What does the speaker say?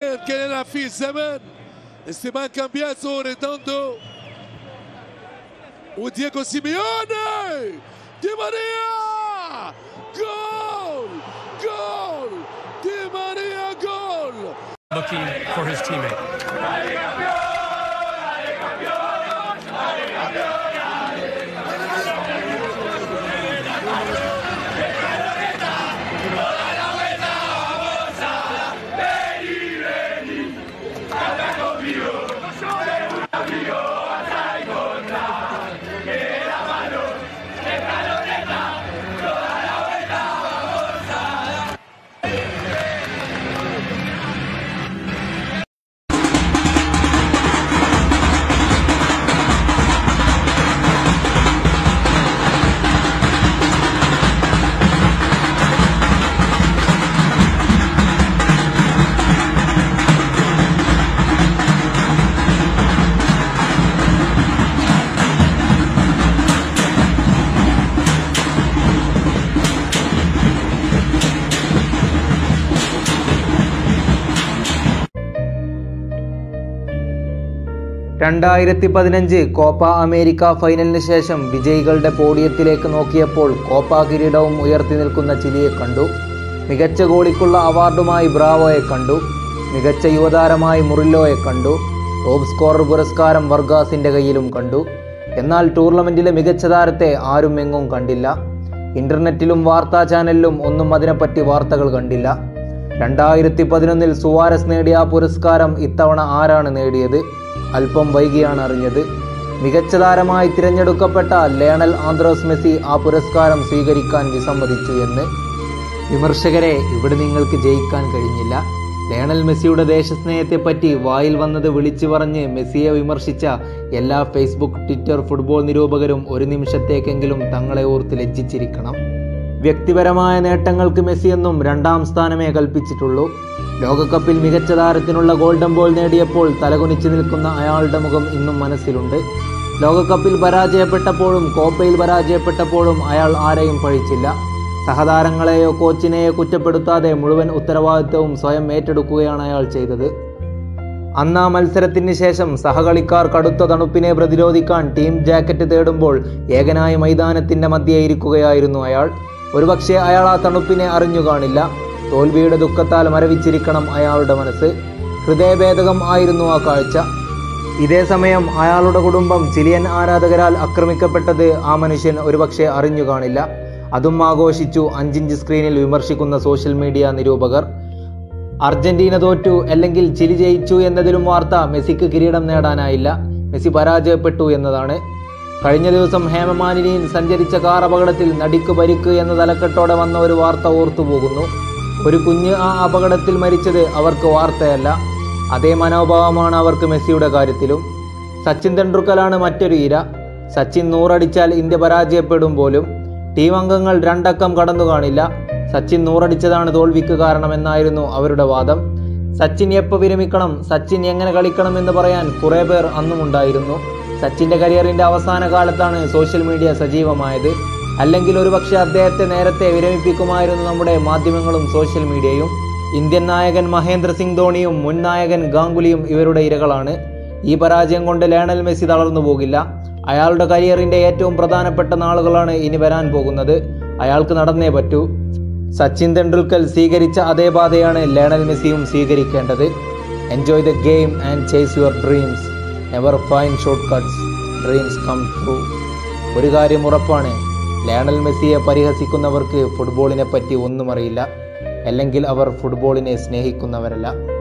كان يلعب فيه زمان استيمان كامبياسو ريدوندو ودييغو سيميوني دي ماريا جول جول دي ماريا جول looking for his teammate. രണ്ടായിരത്തി പതിനഞ്ച് Copa America ഫൈനലിന് ശേഷം വിജയികളുടെ പോഡിയത്തിലേക്ക് നോക്കിയപ്പോൾ കോപ്പ കിരീടവും ഉയർത്തി നിൽക്കുന്ന ചിലിയെ കണ്ടു മികച്ച ഗോളിക്കുള്ള അവാർഡുമായി ബ്രാവോയെ കണ്ടു മികച്ച യുവതാരമായി മുറില്ലോയെ കണ്ടു ടോപ്പ് സ്കോറർ പുരസ്കാരം വർഗാസിന്റെ കയ്യിലും കണ്ടു എന്നാൽ ടൂർണമെന്റിലെ മികച്ച താരത്തെ ആരും എങ്ങും കണ്ടില്ല ഇന്റർനെറ്റിലും വാർത്താ ചാനലിലും ഒന്നും അതിനെപ്പറ്റി വാർത്തകൾ കണ്ടില്ല രണ്ടായിരത്തി പതിനൊന്നിൽ സുവാരസ് നേടിയ ആ പുരസ്കാരം ഇത്തവണ ആരാണ് നേടിയത് അല്പം വൈകിയാണ് അറിഞ്ഞത് മികച്ച താരമായി തിരഞ്ഞെടുക്കപ്പെട്ട ലേണൽ ആന്ത്രോസ് മെസ്സി ആ പുരസ്കാരം സ്വീകരിക്കാൻ വിസമ്മതിച്ചു എന്ന് വിമർശകരെ ഇവിടെ നിങ്ങൾക്ക് ജയിക്കാൻ കഴിഞ്ഞില്ല ലയണൽ മെസ്സിയുടെ ദേശസ്നേഹത്തെപ്പറ്റി വായിൽ വന്നത് വിളിച്ചു പറഞ്ഞ് മെസ്സിയെ വിമർശിച്ച എല്ലാ ഫേസ്ബുക്ക് ട്വിറ്റർ ഫുട്ബോൾ നിരൂപകരും ഒരു നിമിഷത്തേക്കെങ്കിലും തങ്ങളെ ഓർത്ത് ലജ്ജിച്ചിരിക്കണം വ്യക്തിപരമായ നേട്ടങ്ങൾക്ക് മെസ്സിയെന്നും രണ്ടാം സ്ഥാനമേ കൽപ്പിച്ചിട്ടുള്ളൂ ലോകകപ്പിൽ മികച്ച താരത്തിനുള്ള ഗോൾഡൻ ബോൾ നേടിയപ്പോൾ തലകുനിച്ചു നിൽക്കുന്ന അയാളുടെ മുഖം ഇന്നും മനസ്സിലുണ്ട് ലോകകപ്പിൽ പരാജയപ്പെട്ടപ്പോഴും കോപ്പയിൽ പരാജയപ്പെട്ടപ്പോഴും അയാൾ ആരെയും പഴിച്ചില്ല സഹതാരങ്ങളെയോ കോച്ചിനെയോ കുറ്റപ്പെടുത്താതെ മുഴുവൻ ഉത്തരവാദിത്വവും സ്വയം ഏറ്റെടുക്കുകയാണ് അയാൾ ചെയ്തത് അന്ന് ആ മത്സരത്തിന് ശേഷം സഹകളിക്കാർ കടുത്ത തണുപ്പിനെ പ്രതിരോധിക്കാൻ ടീം ജാക്കറ്റ് തേടുമ്പോൾ ഏകനായ മൈതാനത്തിന്റെ മധ്യേ ഇരിക്കുകയായിരുന്നു അയാൾ ഒരുപക്ഷെ അയാൾ ആ തണുപ്പിനെ അറിഞ്ഞു കാണില്ല തോൽവിയുടെ ദുഃഖത്താൽ മരവിച്ചിരിക്കണം അയാളുടെ മനസ്സ് ഹൃദയഭേദകം ആയിരുന്നു ആ കാഴ്ച ഇതേ സമയം അയാളുടെ കുടുംബം ചിലിയൻ ആരാധകരാൽ ആക്രമിക്കപ്പെട്ടത് ആ മനുഷ്യൻ ഒരുപക്ഷെ അറിഞ്ഞു കാണില്ല അതും ആഘോഷിച്ചു അഞ്ചിഞ്ച് സ്ക്രീനിൽ വിമർശിക്കുന്ന സോഷ്യൽ മീഡിയ നിരൂപകർ അർജന്റീന തോറ്റു അല്ലെങ്കിൽ ചിലി ജയിച്ചു എന്നതിലും വാർത്ത മെസ്സിക്ക് കിരീടം നേടാനായില്ല മെസ്സി പരാജയപ്പെട്ടു എന്നതാണ് കഴിഞ്ഞ ദിവസം ഹേമമാലിനിയിൽ സഞ്ചരിച്ച കാർ അപകടത്തിൽ നടിക്ക് പരിക്ക് എന്ന തലക്കെട്ടോടെ വന്ന ഒരു വാർത്ത ഓർത്തുപോകുന്നു ഒരു കുഞ്ഞ് ആ അപകടത്തിൽ മരിച്ചത് അവർക്ക് വാർത്തയല്ല അതേ മനോഭാവമാണ് അവർക്ക് മെസ്സിയുടെ കാര്യത്തിലും സച്ചിൻ തെണ്ടുൽക്കറാണ് മറ്റൊരു ഇര സച്ചിൻ നൂറടിച്ചാൽ ഇന്ത്യ പരാജയപ്പെടും പോലും ടീം അംഗങ്ങൾ രണ്ടക്കം കടന്നു കാണില്ല സച്ചിൻ നൂറടിച്ചതാണ് തോൽവിക്ക് കാരണമെന്നായിരുന്നു അവരുടെ വാദം സച്ചിൻ എപ്പോൾ വിരമിക്കണം സച്ചിൻ എങ്ങനെ കളിക്കണം എന്ന് പറയാൻ കുറെ പേർ അന്നും ഉണ്ടായിരുന്നു സച്ചിന്റെ കരിയറിന്റെ അവസാന കാലത്താണ് സോഷ്യൽ മീഡിയ സജീവമായത് അല്ലെങ്കിൽ ഒരുപക്ഷെ അദ്ദേഹത്തെ നേരത്തെ വിരമിപ്പിക്കുമായിരുന്നു നമ്മുടെ മാധ്യമങ്ങളും സോഷ്യൽ മീഡിയയും ഇന്ത്യൻ നായകൻ മഹേന്ദ്ര സിംഗ് ധോണിയും മുൻ നായകൻ ഗാംഗുലിയും ഇവരുടെ ഇരകളാണ് ഈ പരാജയം കൊണ്ട് ലേണൽ മെസ്സി തളർന്നു പോകില്ല അയാളുടെ കരിയറിന്റെ ഏറ്റവും പ്രധാനപ്പെട്ട നാളുകളാണ് ഇനി വരാൻ പോകുന്നത് അയാൾക്ക് നടന്നേ പറ്റൂ സച്ചിൻ തെണ്ടുൽക്കർ സ്വീകരിച്ച അതേ പാതയാണ് ലേണൽ മെസ്സിയും സ്വീകരിക്കേണ്ടത് enjoy the game and chase your dreams never find short cuts dreams come true ഒരു കാര്യം ഉറപ്പാണ് ലേണൽ മെസ്സിയെ പരിഹസിക്കുന്നവർക്ക് ഫുട്ബോളിനെ പറ്റി ഒന്നും അറിയില്ല അല്ലെങ്കിൽ അവർ ഫുട്ബോളിനെ സ്നേഹിക്കുന്നവരല്ല